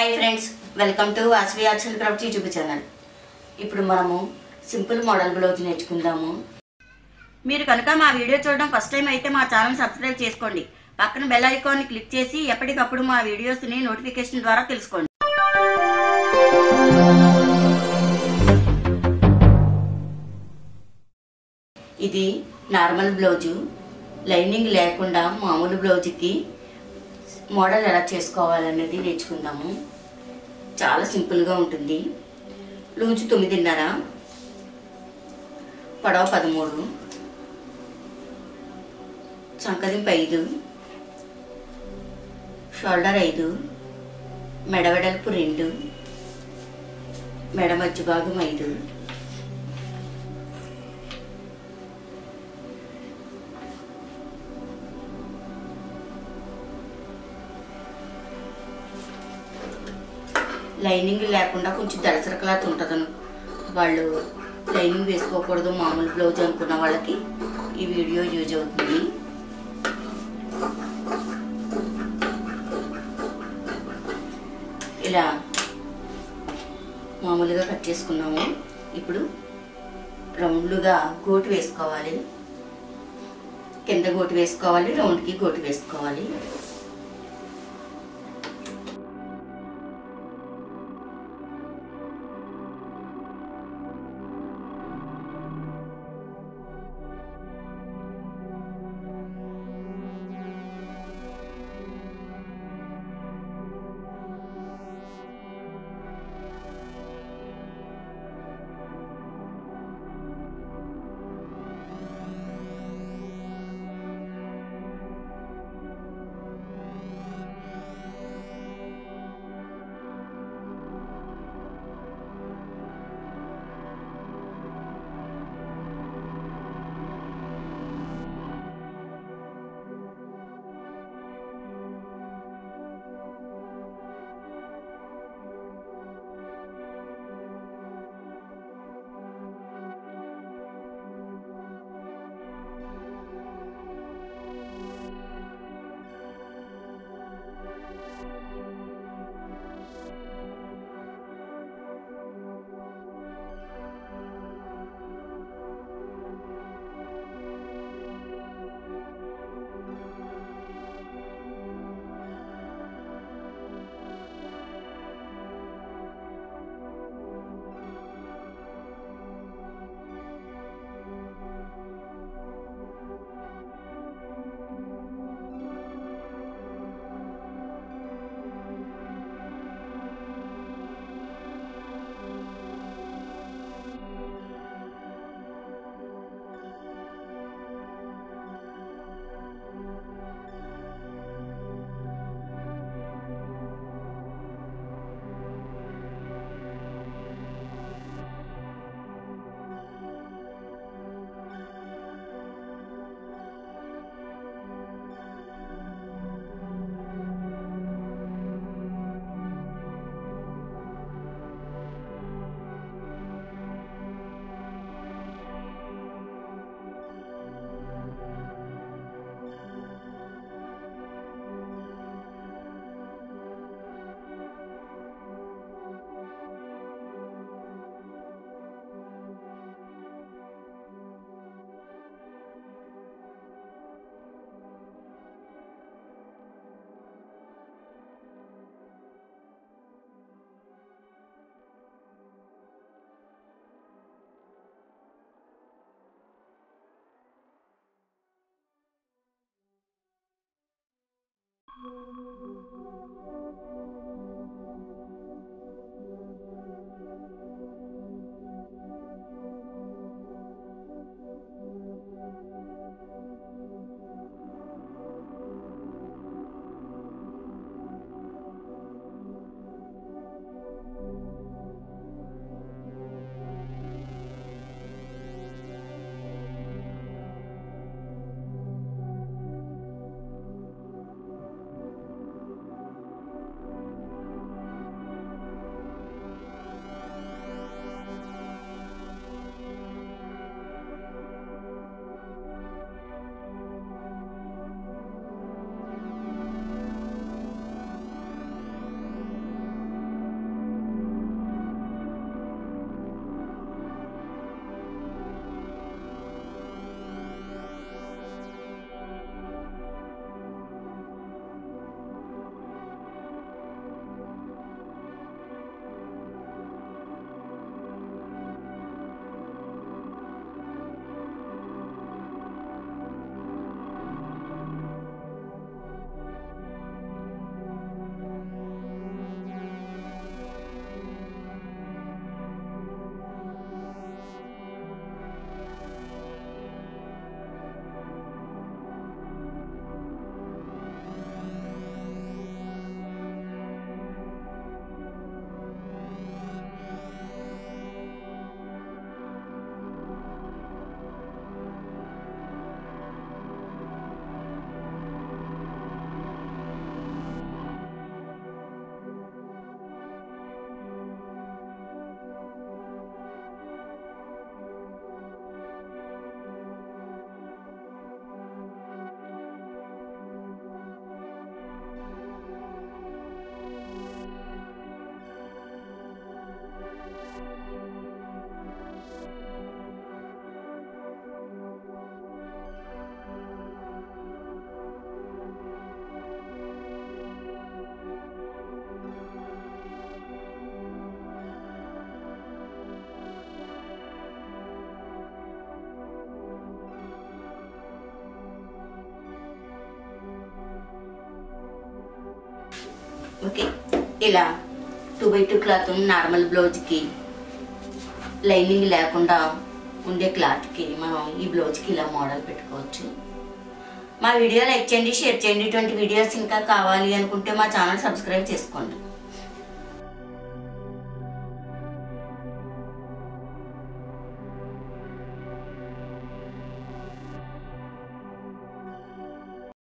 hi friends welcome to Vasavi arts and craft YouTube channel ఇప్పుడు మనము simple model blouse నేర్చుకుందాము మీరు కనుక మా వీడియో చూడడం ఫస్ట్ టైం అయితే మా ఛానల్ సబ్స్క్రైబ్ చేసుకోండి పక్కన బెల్ ఐకాన్ని క్లిక్ చేసి ఎప్పటికప్పుడు మా వీడియోస్ని నోటిఫికేషన్ ద్వారా తెలుసుకోండి ఇది నార్మల్ బ్లౌజు లైనింగ్ లేకుండా మామూలు బ్లౌజ్కి మోడల్ ఎలా చేసుకోవాలనేది నేర్చుకుందాము చాలా సింపుల్గా ఉంటుంది లూజు తొమ్మిదిన్నర పొడవ పదమూడు చంకదింపు ఐదు షోల్డర్ ఐదు మెడ వెడల్పు రెండు మెడ మధ్య భాగం ఐదు లైనింగ్ లేకుండా కొంచెం దళసర క్లాత్ ఉంటుందను వాళ్ళు లైనింగ్ వేసుకోకూడదు మామూలు బ్లౌజ్ అనుకున్న వాళ్ళకి ఈ వీడియో యూజ్ అవుతుంది ఇలా మామూలుగా కట్ చేసుకున్నాము ఇప్పుడు రౌండ్లుగా గోటు వేసుకోవాలి కింద గోటు వేసుకోవాలి రౌండ్కి గోటు వేసుకోవాలి ఓకే ఇలా two by two cloth normal బ్లౌజ్కి లైనింగ్ లేకుండా ఉండే క్లాత్కి మనం ఈ బ్లౌజ్కి ఇలా మోడల్ పెట్టుకోవచ్చు మా వీడియో లైక్ చేయండి షేర్ చేయండి ఇటువంటి వీడియోస్ ఇంకా కావాలి అనుకుంటే మా ఛానల్ సబ్స్క్రైబ్ చేసుకోండి